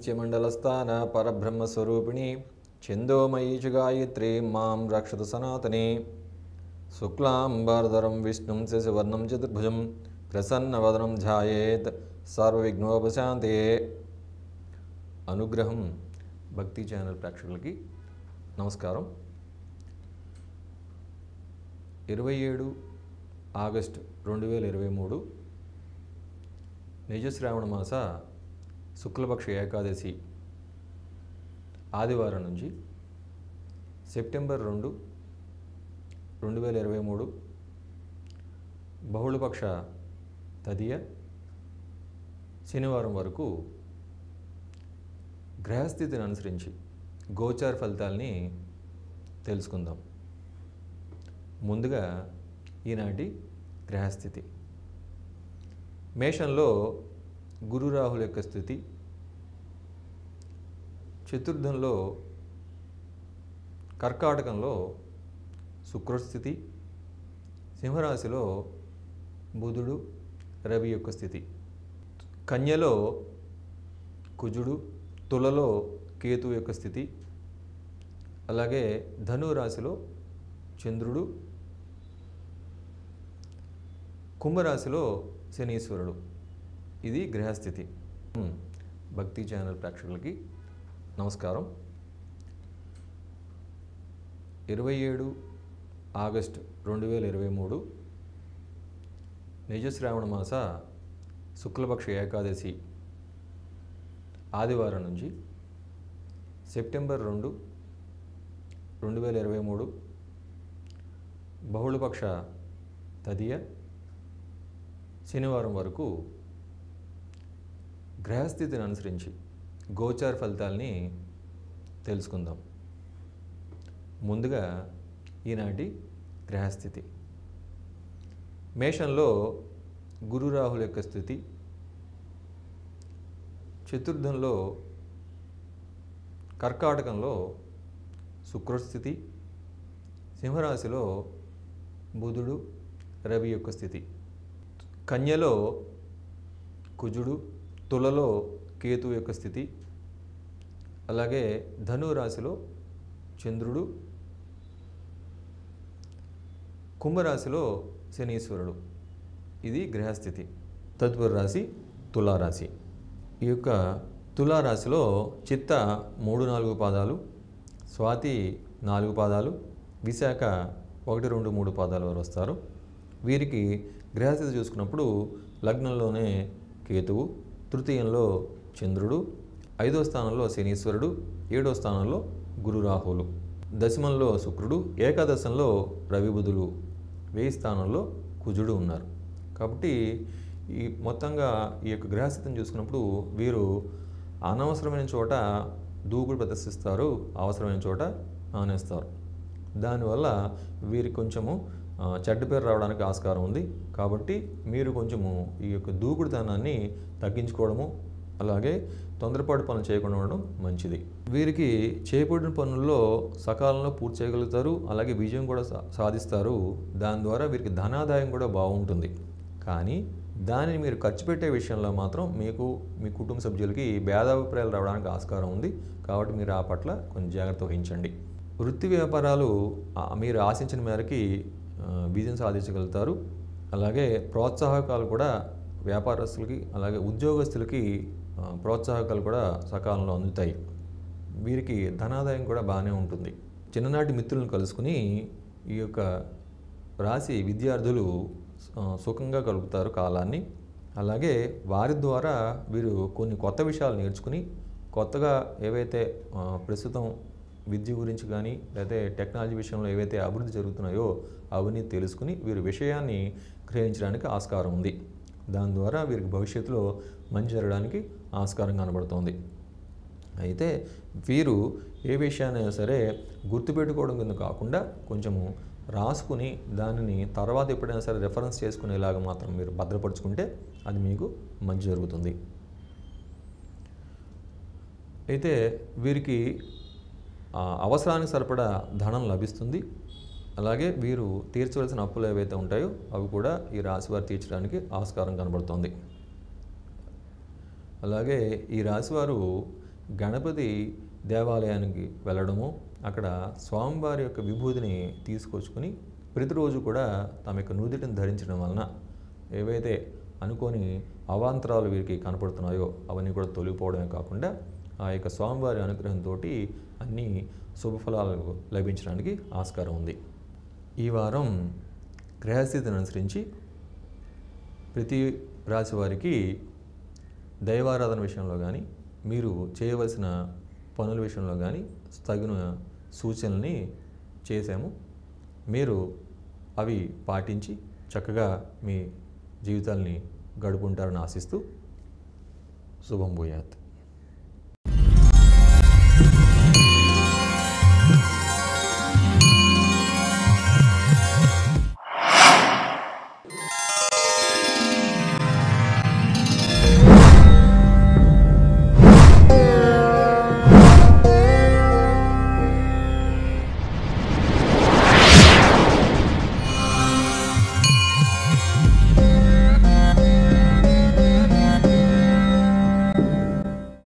నిత్యమండలస్థాన పరబ్రహ్మస్వరూపిణి ఛందోమయీ చ గాయత్రీ మాం రక్షతు సనాతని శుక్లాంబరధరం విష్ణుం శశివర్ణం చతుర్భుజం ప్రసన్నవదనం ధ్యాయేత్ సర్వవిఘ్నోపశాంతయే అనుగ్రహం భక్తి ఛానల్ ప్రేక్షకులకి నమస్కారం ఇరవై ఏడు ఆగస్టు రెండు వేల ఇరవై మూడు నిజశ్రావణ మాస శుక్లపక్ష ఏకాదశి ఆదివారం నుంచి సెప్టెంబర్ రెండు రెండు వేల ఇరవై మూడు బహుళపక్ష తదియ శనివారం వరకు గ్రహస్థితిని అనుసరించి గోచార ఫలితాల్ని తెలుసుకుందాం ముందుగా ఈనాటి గ్రహస్థితి మేషంలో గురు రాహుల యొక్క స్థితి చతుర్థంలో కర్కాటకంలో శుక్రస్థితి సింహరాశిలో బుధుడు రవి యొక్క స్థితి కన్యలో కుజుడు తులలో కేతు యొక్క స్థితి అలాగే ధను రాశిలో చంద్రుడు కుంభరాశిలో శనీశ్వరుడు ఇది గ్రహస్థితి హ్మ్. భక్తి ఛానల్ ప్రేక్షకులకి నమస్కారం ఇరవై ఏడు ఆగస్టు రెండు వేల ఇరవై మూడు నిజశ్రావణ మాస శుక్లపక్ష ఏకాదశి ఆదివారం నుంచి సెప్టెంబర్ రెండు రెండు వేల ఇరవై మూడు బహుళపక్ష తదియ శనివారం వరకు గ్రహస్థితిని అనుసరించి గోచార ఫలితాల్ని తెలుసుకుందాం ముందుగా ఈనాటి గ్రహస్థితి మేషంలో గురు రాహుల యొక్క స్థితి చతుర్థంలో కర్కాటకంలో శుక్రస్థితి సింహరాశిలో బుధుడు రవి యొక్క స్థితి కన్యలో కుజుడు తులలో కేతు యొక్క స్థితి అలాగే ధను రాశిలో చంద్రుడు కుంభరాశిలో శనీశ్వరుడు ఇది గ్రహస్థితి తదుపరి రాశి తులారాశి ఈ యొక్క తులారాశిలో చిత్త మూడు నాలుగు పాదాలు స్వాతి నాలుగు పాదాలు విశాఖ ఒకటి రెండు మూడు పాదాల వారు వస్తారు వీరికి గ్రహస్థితి చూసుకున్నప్పుడు లగ్నంలోనే కేతువు తృతీయంలో చంద్రుడు ఐదో స్థానంలో శనీశ్వరుడు ఏడో స్థానంలో గురు రాహులు దశమంలో శుక్రుడు ఏకాదశంలో రవి బుధులు వేయి స్థానంలో కుజుడు ఉన్నారు కాబట్టి ఈ మొత్తంగా ఈ యొక్క గ్రహస్థితిని చూసుకున్నప్పుడు వీరు అనవసరమైన చోట దూకుడు ప్రదర్శిస్తారు అవసరమైన చోట ఆనేస్తారు దానివల్ల వీరికి కొంచెము ఆ, చెడ్డ పేరు రావడానికి ఆస్కారం ఉంది కాబట్టి మీరు కొంచెము ఈ యొక్క దూకుడుతనాన్ని తగ్గించుకోవడము అలాగే తొందరపాటు పనులు చేయకుండా ఉండడం మంచిది వీరికి చేపడిన పనుల్లో సకాలంలో పూర్తి చేయగలుగుతారు అలాగే విజయం కూడా సా- సాధిస్తారు దాని ద్వారా వీరికి ధనాదాయం కూడా బాగుంటుంది కానీ దానిని మీరు ఖర్చు పెట్టే విషయంలో మాత్రం మీకు మీ కుటుంబ సభ్యులకి భేదాభిప్రాయాలు రావడానికి ఆస్కారం ఉంది కాబట్టి మీరు ఆ పట్ల కొంచెం జాగ్రత్త వహించండి వృత్తి వ్యాపారాలు ఆ, మీరు ఆశించిన మేరకి ఆ, విజయం సాధించగలుగుతారు అలాగే ప్రోత్సాహకాలు కూడా వ్యాపారస్తులకి అలాగే ఉద్యోగస్తులకి ఆ, ప్రోత్సాహకాలు కూడా సకాలంలో అందుతాయి వీరికి ధనాదాయం కూడా బాగానే ఉంటుంది చిన్ననాటి మిత్రులను కలుసుకుని ఈ యొక్క రాశి విద్యార్థులు ఆ, సుఖంగా గడుపుతారు కాలాన్ని అలాగే వారి ద్వారా వీరు కొన్ని కొత్త విషయాలు నేర్చుకుని కొత్తగా ఏవైతే ఆ, ప్రస్తుతం విద్య గురించి కానీ లేకపోతే టెక్నాలజీ విషయంలో ఏవైతే అభివృద్ధి జరుగుతున్నాయో అవన్నీ తెలుసుకుని వీరు విషయాన్ని గ్రహించడానికి ఆస్కారం ఉంది దాని ద్వారా వీరికి భవిష్యత్తులో మంచి జరగడానికి ఆస్కారం కనబడుతోంది అయితే వీరు ఏ విషయాన్నైనా సరే గుర్తుపెట్టుకోవడం కింద కాకుండా కొంచెము రాసుకుని దానిని తర్వాత ఎప్పుడైనా సరే రెఫరెన్స్ చేసుకునేలాగా మాత్రం మీరు భద్రపరుచుకుంటే అది మీకు మంచి జరుగుతుంది అయితే వీరికి ఆ, అవసరానికి సరిపడా ధనం లభిస్తుంది అలాగే వీరు తీర్చవలసిన అప్పులు ఏవైతే ఉంటాయో అవి కూడా ఈ రాశివారు తీర్చడానికి ఆస్కారం కనబడుతోంది అలాగే ఈ రాశివారు గణపతి దేవాలయానికి వెళ్ళడము అక్కడ స్వామివారి యొక్క విభూతిని తీసుకొచ్చుకొని ప్రతిరోజు కూడా తమ యొక్క నుదిటిని ధరించడం వలన ఏవైతే అనుకోని అవాంతరాలు వీరికి కనపడుతున్నాయో అవన్నీ కూడా తొలగిపోవడమే కాకుండా ఆ యొక్క స్వామివారి అనుగ్రహంతో అన్ని శుభఫలాలు లభించడానికి ఆస్కారం ఉంది ఈ వారం గ్రహస్థితిని అనుసరించి ప్రతి రాశి వారికి దైవారాధన విషయంలో కానీ మీరు చేయవలసిన పనుల విషయంలో కానీ తగిన సూచనల్ని చేశాము మీరు అవి పాటించి చక్కగా మీ జీవితాల్ని గడుపుంటారని ఆశిస్తూ శుభం భూయాత్